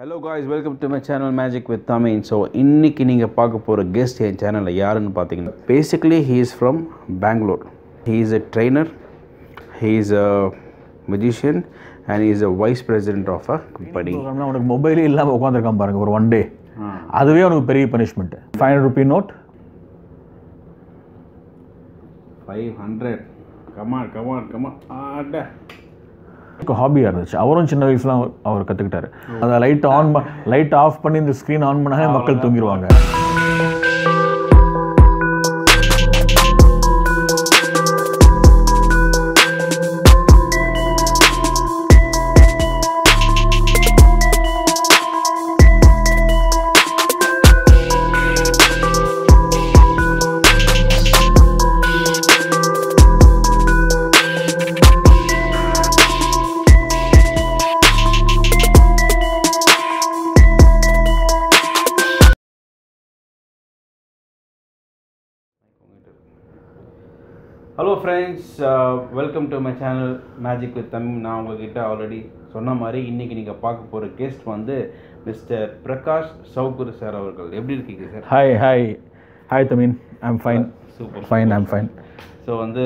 Hello guys welcome to my channel magic with Tameen so இன்னைக்கு நீங்கள் பார்க்க போகிற கெஸ்ட் என் சேனலில் யாருன்னு பார்த்தீங்கன்னா basically he is from Bangalore he is a trainer he is a musician and is a vice president of a company ப்ரோக்ராம்னா அவனுக்கு மொபைலே இல்லாமல் உட்காந்துருக்கான் பாருங்க ஒரு ஒன் டே அதுவே அவனுக்கு பெரிய punishment five hundred rupee note five hundred come on come on come on ஆட ஹாபியாக இருந்துச்சு அவரும் சின்ன வயசுல அவர் கற்றுக்கிட்டாரு அதை லைட் ஆன் லைட் ஆஃப் பண்ணி இந்த ஸ்க்ரீன் ஆன் பண்ணாலே மக்கள் தூங்கிடுவாங்க hello friends welcome to my channel magic with Tamil நான் உங்ககிட்ட ஆல்ரெடி சொன்ன மாதிரி இன்றைக்கி நீங்கள் பார்க்க போகிற கெஸ்ட் வந்து மிஸ்டர் பிரகாஷ் சௌகுரு சார் அவர்கள் எப்படி இருக்கீங்க sir hi hi hi Tameen I'm fine super fine I'm fine so வந்து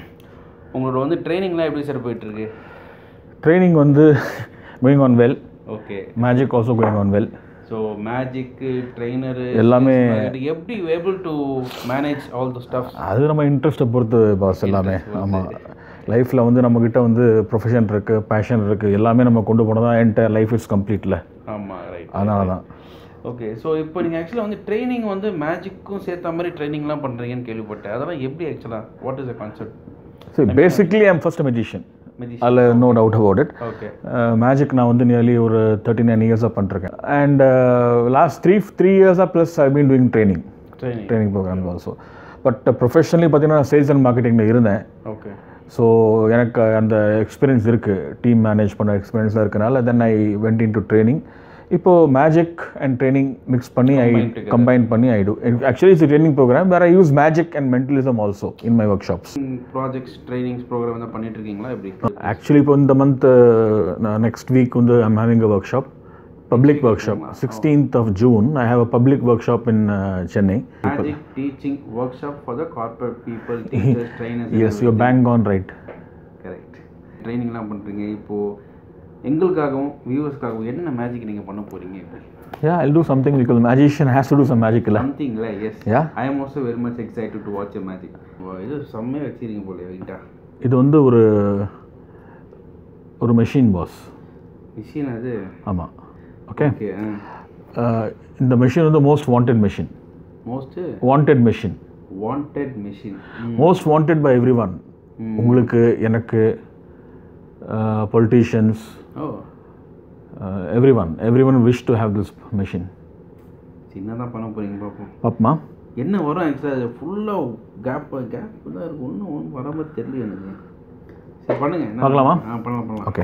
உங்களோட வந்து ட்ரைனிங்லாம் எப்படி சார் போயிட்டுருக்கு ட்ரைனிங் வந்து going on well okay magic also going on well so magic trainer எல்லாமே எப்படி able to manage all the stuff அது நம்ம இன்ட்ரெஸ்ட்டை பொறுத்து பாஸ் எல்லாமே ஆமாம் லைஃப்பில் வந்து நம்மக்கிட்ட வந்து ப்ரொஃபஷன் இருக்குது பேஷன் இருக்குது எல்லாமே நம்ம கொண்டு போனால் தான் என்டையர் லைஃப் இஸ் கம்ப்ளீட்டில் ஆமாம் ரைட் அதனால தான் ஓகே ஸோ இப்போ நீங்கள் ஆக்சுவலாக வந்து ட்ரைனிங் வந்து மேஜிக்கும் சேர்த்த மாதிரி ட்ரைனிங்லாம் பண்ணுறீங்கன்னு கேள்விப்பட்டேன் அதெல்லாம் எப்படி ஆக்சுவலாக what is a concept so basically I'm first magician Magician. அதில் no doubt about it okay magic நான் வந்து நியர்லி ஒரு தேர்ட்டி நைன் இயர்ஸாக பண்ணிருக்கேன் அண்ட் லாஸ்ட் த்ரீ த்ரீ இயர்ஸாக plus I been doing training training training program also but professionally பார்த்தீங்கன்னா sales and மார்க்கெட்டிங்கில் இருந்தேன் ஓகே ஸோ எனக்கு அந்த எக்ஸ்பீரியன்ஸ் இருக்குது டீம் மேனேஜ் பண்ண எக்ஸ்பீரியன்ஸாக இருக்கனால then I went in to training இப்போது மேஜிக் அண்ட் ட்ரைனிங் மிக்ஸ் பண்ணி ஐ Combine together. கம்பைன் பண்ணி I do actually it's training program where I use magic and mentalism also in my workshops projects trainings program தான் பண்ணிட்டு இருக்கீங்களா எப்படி actually இப்போ இந்த month next week வந்து I'm having a workshop public workshop sixteenth of June I have a public workshop in Chennai magic teaching workshop for the corporate people teachers trainers yes you bank on right correct ட்ரைனிங்லாம் பண்ணுறீங்க இப்போது எங்களுக்காகவும் வியூவர்ஸ்க்காகவும் என்ன magic நீங்கள் பண்ண போகிறீங்க இப்போ yeah I do something because magician has to do some magic இல்லை சம்திங்ல yes Yeah. I am also very much excited to watch magic இது செம்மையாக வச்சிருக்கீங்க போல வெயிட்டா இது வந்து ஒரு ஒரு மெஷின் பாஸ் மிஷின் அது ஆமாம் ஓகே ஓகே இந்த மெஷின் வந்து most wanted machine most wanted machine wanted machine most wanted by everyone உங்களுக்கு எனக்கு politicians oh everyone everyone wish to have this machine சின்னதாக பண்ண போகிறீங்க பார்ப்போம் பாப்பமா என்ன வரும் ஆக்சுவலாக ஃபுல்லாக கேப் கேப் தான் இருக்கும் ஒன்றும் ஒன்றும் வராமல் தெரியல எனக்கு சரி பண்ணுங்க என்ன- பார்க்கலாமா? ஆ பண்ணலாம் பண்ணலாம் ஓகே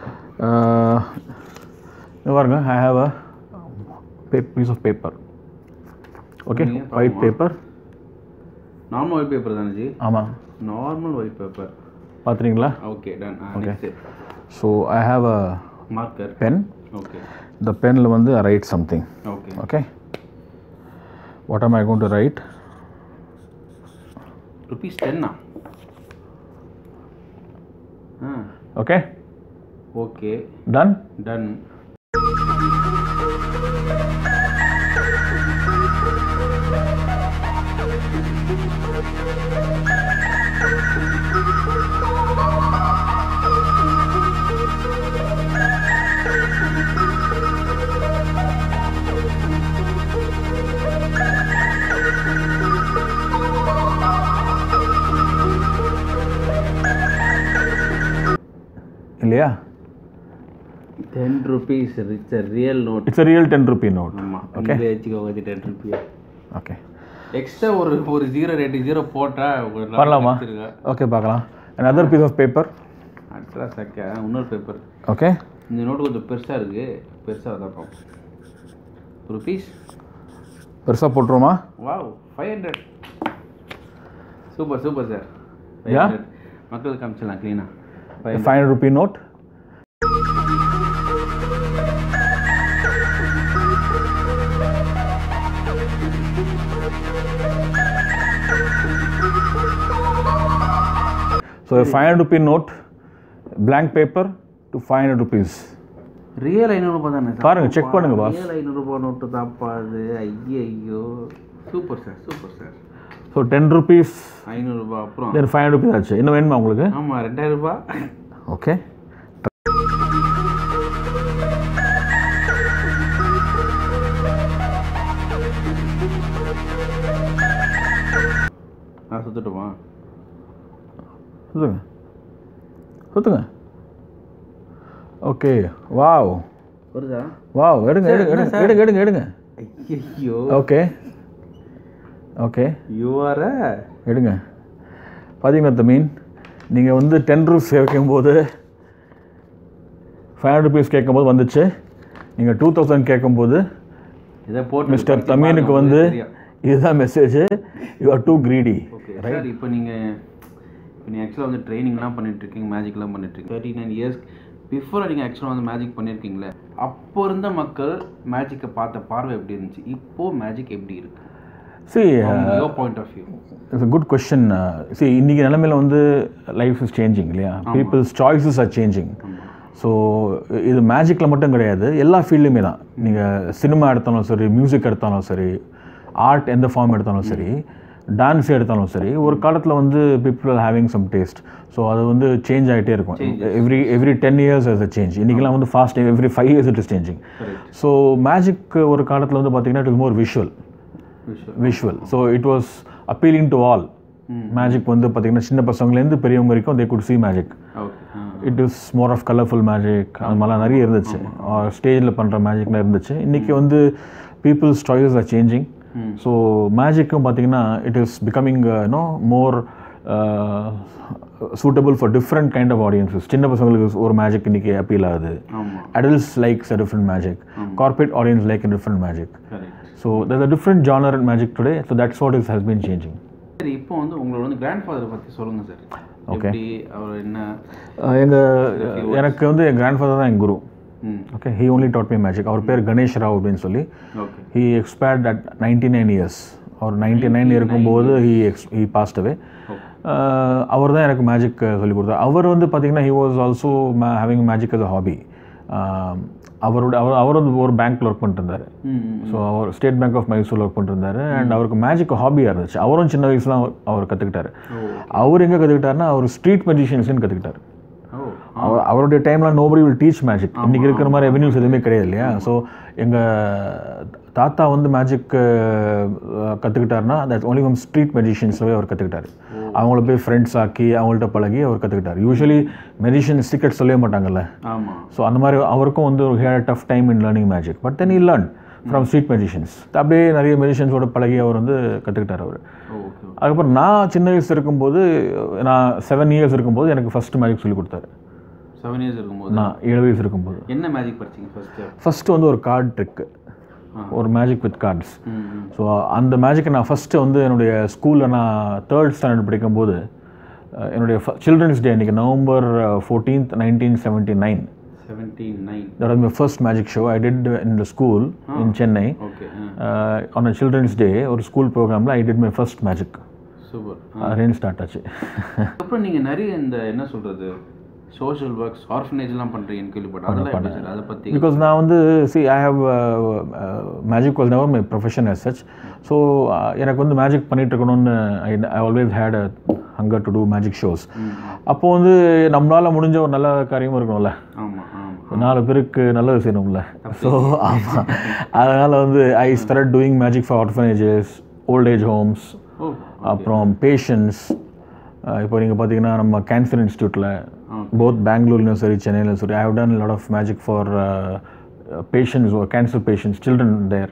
பாருங்க I have a piece of paper okay நீங்க white paper normal white paper தானே ஜி ஆமாம் நார்மல் ஒயிட் பேப்பர் பார்த்துறீங்களா okay done next so I have a marker pen okay இந்த பெனில் வந்து write something okay okay what am i going to write rupees டென்னா ஆ okay okay done done இல்லையா ten rupees it's a real note it's a real 10 rupee note ஆமாம் okay வச்சுக்கோங்க ten rupee okay extra ஒரு ஒரு zero ரெண்டு zero போட்டால் பண்ணலாமா okay பார்க்கலாம் another piece of paper அட்ரா சக்க இன்னொரு பேப்பர் okay இந்த நோட்டு கொஞ்சம் பெருசாக இருக்குது பெருசாக தான் பார்ப்போம் ருபீஸ் பெருசாக போட்டுருமா wow five hundred super super sir Yeah? மக்களுக்கு காமிச்சிடலாம் க்ளீனாக five five hundred rupee note so five hundred rupee note blank paper to five hundred rupees real ஐநூறுரூபா தானே சார் பாருங்க செக் பண்ணுங்க பாஸ் ரியல் ஐநூறுரூபா நோட்டு தான்ப்பா அது ஐயோ super sir super sir so ten rupees ஐநூறுரூபா அப்புறம் தென் ஃபைவ் ஹண்ட்ரட் ருபீஸ் ஆச்சு இன்னும் வேணுமா உங்களுக்கு ஆமாம் ரெண்டாயிரம் ரூபாய் ஓகே நான் சுற்றட்டுமா சுற்றுங்க சுற்றுங்க ஓகே வாவ் வருதா வாவ் எடுங்க எடுங்க எடுங்க எடுங்க எடுங்க எடுங்க ஐயோ ஓகே ஓகே யூ ஆர் எடுங்க பார்த்தீங்கன்னா மீன் நீங்கள் வந்து டென் ருபீஸ் கேட்கும்போது ஃபைவ் ஹண்ட்ரட் ருபீஸ் கேட்கும்போது வந்துச்சு நீங்கள் டூ தௌசண்ட் கேட்கும்போது இதை போட்டு மிஸ்டர் தமீனுக்கு வந்து இதுதான் message you are too greedy okay sir இப்போ நீங்கள் இப்போ நீங்கள் ஆக்சுவலாக வந்து ட்ரைனிங்லாம் பண்ணிட்டு இருக்கீங்க மேஜிக்லாம் பண்ணிட்டு இருக்கீங்க தேர்ட்டி நைன் இயர்ஸ் பிஃபோர் நீங்கள் ஆக்சுவலாக வந்து மேஜிக் பண்ணியிருக்கீங்களே அப்போ இருந்த மக்கள் மேஜிக்கை பார்த்த பார்வை எப்படி இருந்துச்சு இப்போ மேஜிக் எப்படி இருக்கு see your point of view it's a good question see இன்றைக்கி நிலமையில வந்து லைஃப் இஸ் சேஞ்சிங் இல்லையா people's choices are changing so இது மேஜிக்கில் மட்டும் கிடையாது எல்லா ஃபீல்டுமே தான் நீங்கள் சினிமா எடுத்தாலும் சரி மியூசிக் எடுத்தாலும் சரி ஆர்ட் எந்த ஃபார்ம் எடுத்தாலும் சரி டான்ஸ் எடுத்தாலும் சரி ஒரு காலத்தில் வந்து people having some taste so அது வந்து சேஞ்ச் ஆகிட்டே இருக்கும் every every ten years as a change இன்றைக்கெலாம் வந்து fast every five years it is changing so magic ஒரு காலத்தில் வந்து பார்த்தீங்கன்னா it is more visual visual so it was appealing to all magic வந்து பார்த்தீங்கன்னா சின்ன பசங்கலேருந்து பெரியவங்க வரைக்கும் they good see magic okay it is more of colourful magic அது மாதிரிலாம் நிறைய இருந்துச்சு ஸ்டேஜில் பண்ணுற மேஜிக்லாம் இருந்துச்சு இன்றைக்கி வந்து people's choices are changing so மேஜிக்கும் பார்த்தீங்கன்னா it is becoming no more suitable for different kind of audiences சின்ன பசங்களுக்கு ஒரு மேஜிக் இன்றைக்கி அப்பீல் ஆகுது ஆமாம் adults likes a different magic corporate audience like a different magic correct so there's a different genre in magic today so that's what is, has been changing சரி இப்போ வந்து உங்களோட வந்து கிராண்ட் ஃபாதரை பற்றி சொல்லுங்கள் சார் எப்படி அவர் என்ன எங்கள் எனக்கு வந்து என் கிராண்ட் ஃபாதர் தான் என் குரு ம் okay he only taught me magic அவர் பேர் கணேஷ் ராவ் அப்படின்னு சொல்லி okay he expired at ninety nine years அவர் நைன்டி நைன் இருக்கும்போது he ex he passed away அவர் தான் எனக்கு மேஜிக் சொல்லி கொடுத்தார் அவர் வந்து பார்த்தீங்கன்னா he was also having magic as a hobby அவரோட அவர் அவர் வந்து ஒரு பேங்க்கில் ஒர்க் பண்ணிட்டு இருந்தார் ம் ம். ஸோ அவர் ஸ்டேட் பேங்க் ஆஃப் மைசூரில் ஒர்க் பண்ணிருந்தாரு அண்ட் அவருக்கு மேஜிக் ஹாபியாக இருந்துச்சு அவரும் சின்ன வயசுல அவர் அவர் கற்றுக்கிட்டாரு அவர் எங்கே கற்றுக்கிட்டாருன்னா அவர் ஸ்ட்ரீட் மெஜிஷியன்ஸ்னு கற்றுக்கிட்டாரு ஓ அவர் அவருடைய டைமில் நோபடி வில் டீச் மேஜிக் இன்றைக்கி இருக்கிற மாதிரி ரெவன்யூஸ் எதுவுமே கிடையாது இல்லையா ஸோ எங்கள் தாத்தா வந்து மேஜிக் கற்றுக்கிட்டாருன்னா தட் ஒன்லி ஃப்ரம் ஸ்ட்ரீட் மெஜிஷியன்ஸவே அவர் கற்றுக்கிட்டாரு அவங்கள போய் ஃப்ரெண்ட்ஸ் ஆக்கி அவங்கள்ட்ட பழகி அவர் கற்றுக்கிட்டார் யூஸ்வலி மெஜிஷியன் சீக்ரெட் சொல்லவே மாட்டாங்கல்ல ஆமாம் ஸோ அந்த மாதிரி அவருக்கும் வந்து ஒரு had tough time in learning magic but then he learn from street magicians அப்படியே நிறைய மெஜிஷியன்ஸோட பழகி அவர் வந்து கற்றுக்கிட்டார் அவர் ஓ ஓகே அதுக்கப்புறம் நான் சின்ன வயசு இருக்கும்போது நான் செவன் இயர்ஸ் இருக்கும்போது எனக்கு ஃபஸ்ட்டு மேஜிக் சொல்லி கொடுத்தாரு செவன் இயர்ஸ் இருக்கும்போது நான் ஏழு வயசு இருக்கும்போது என்ன மேஜிக் படிச்சீங்க ஃபர்ஸ்ட்டு ஃபஸ்ட்டு வந்து ஒரு கார்டு ட்ரிக்கு ஒரு மேஜிக் வித் கார்ட்ஸ் ம் ம் ஸோ அந்த மேஜிக்கை நான் ஃபஸ்ட்டு வந்து என்னுடைய ஸ்கூலில் நான் தேர்ட் ஸ்டாண்டர்ட் படிக்கும்போது அஹ், என்னுடைய சில்ட்ரன்ஸ் டே அன்றைக்கி November fourteenth nineteen seventy nine seventy nine That was my first magic show. I did in the school in Chennai. Okay Uh, on a children's day ஒரு school ப்ரோக்ராமில் I did my first magic super அதுலேருந்து start ஆச்சு அப்புறம் நீங்கள் நிறைய இந்த என்ன சொல்கிறது சோஷியல் ஒர்க்ஸ் ஆர்ஃபனேஜ்லாம் பண்ணுறீங்கன்னு கேள்விப்பட்டேன் அதெல்லாம் எப்படி சார் அதை பற்றி பிகாஸ் நான் வந்து see I how magic was never my profession as such so எனக்கு வந்து மேஜிக் பண்ணிட்டு இருக்கணும்னு I I always had a hunger to do magic shows அப்போ வந்து நம்மளால் முடிஞ்ச ஒரு நல்ல காரியமும் இருக்கணும்ல ஆமாம் ஆமாம் நாலு பேருக்கு நல்லது செய்யணும்ல ஸோ ஆமாம் அதனால் வந்து I start doing magic for orphanages old age homes oh அப்புறம் பேஷன்ஸ் இப்போ நீங்கள் பார்த்தீங்கன்னா நம்ம கேன்சர் இன்ஸ்டியூட்டில் போத் பெங்களூர்லையும் சரி சென்னையிலும் சரி I have done lot of magic for patients cancer patients children there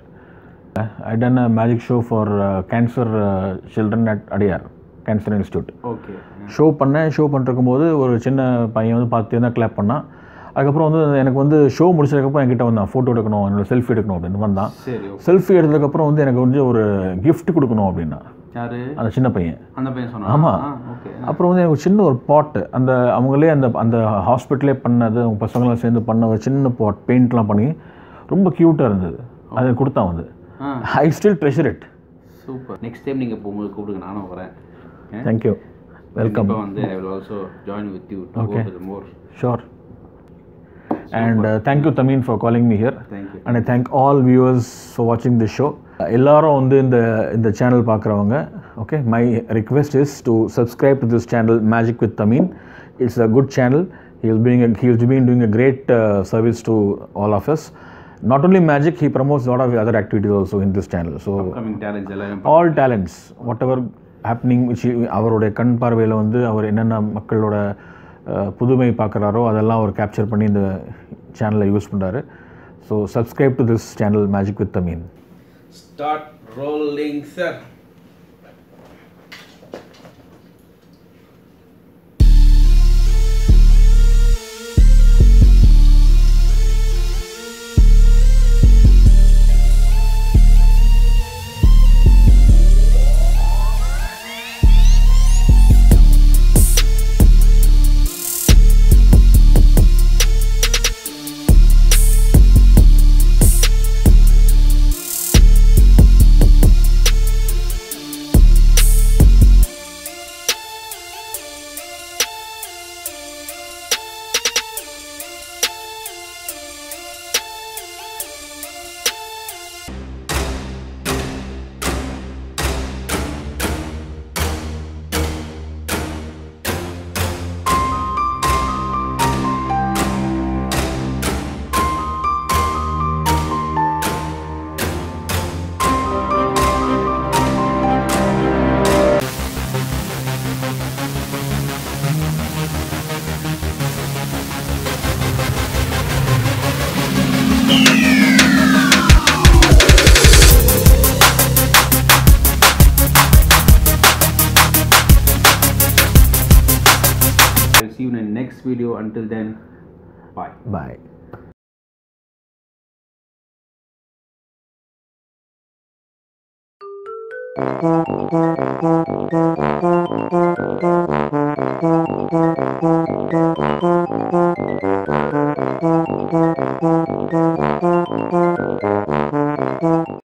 I done a magic show for cancer children at Adyar cancer institute okay show பண்ணேன் ஷோ பண்ணிருக்கும் போது ஒரு சின்ன பையன் வந்து பார்த்து தான் கிளாப் பண்ணான் அதுக்கப்புறம் வந்து எனக்கு வந்து ஷோ முடிச்சதுக்கப்புறம் என்கிட்ட வந்தான் ஃபோட்டோ எடுக்கணும் என்னோட செல்ஃபி எடுக்கணும் அப்படின்னு வந்தான் சரி ஓகே செல்ஃபி எடுத்ததுக்கப்புறம் வந்து எனக்கு வந்து ஒரு gift கொடுக்கணும் அப்படின்னா யாரு அந்த சின்ன பையன் அந்த பையன் சொன்னா ஆமா. ஓகே அப்புறம் வந்து எனக்கு ஒரு சின்ன ஒரு பாட்டு அந்த அவங்களே அந்த அந்த ஹாஸ்பிட்டலே பண்ணது அவங்க பசங்களாம் சேர்ந்து பண்ண ஒரு சின்ன பாட் பெயிண்ட்லாம் பண்ணி ரொம்ப க்யூட்டாக இருந்தது அது கொடுத்தான் வந்து ah I still treasure it super next time நீங்கள் போகும்போது கூப்பிடுங்க நானும் வரேன் தேங்க்யூ வெல்கம் இப்போ வந்து I will also join with you to go with more sure and thank you Tameen for calling me here thank you and I thank all viewers for வாட்சிங் the show எல்லாரும் வந்து இந்த இந்த சேனல் பார்க்குறவங்க okay my request is to subscribe to this channel magic with Tameen it's a good channel he is being a, he has been doing a great uh, service to all of us not only magic he promotes a lot of other activities also in this channel so coming talents எல்லாரும் all talents whatever happening which அவருடைய கண் பார்வையில் வந்து அவர் என்னென்ன மக்களோட அஹ், புதுமை பார்க்குறாரோ அதெல்லாம் அவர் capture பண்ணி இந்த சேனலை யூஸ் பண்ணுறாரு so subscribe to this channel magic with மீன் start rolling sir I'll see you in the next video. Until then, bye. Bye Thank you.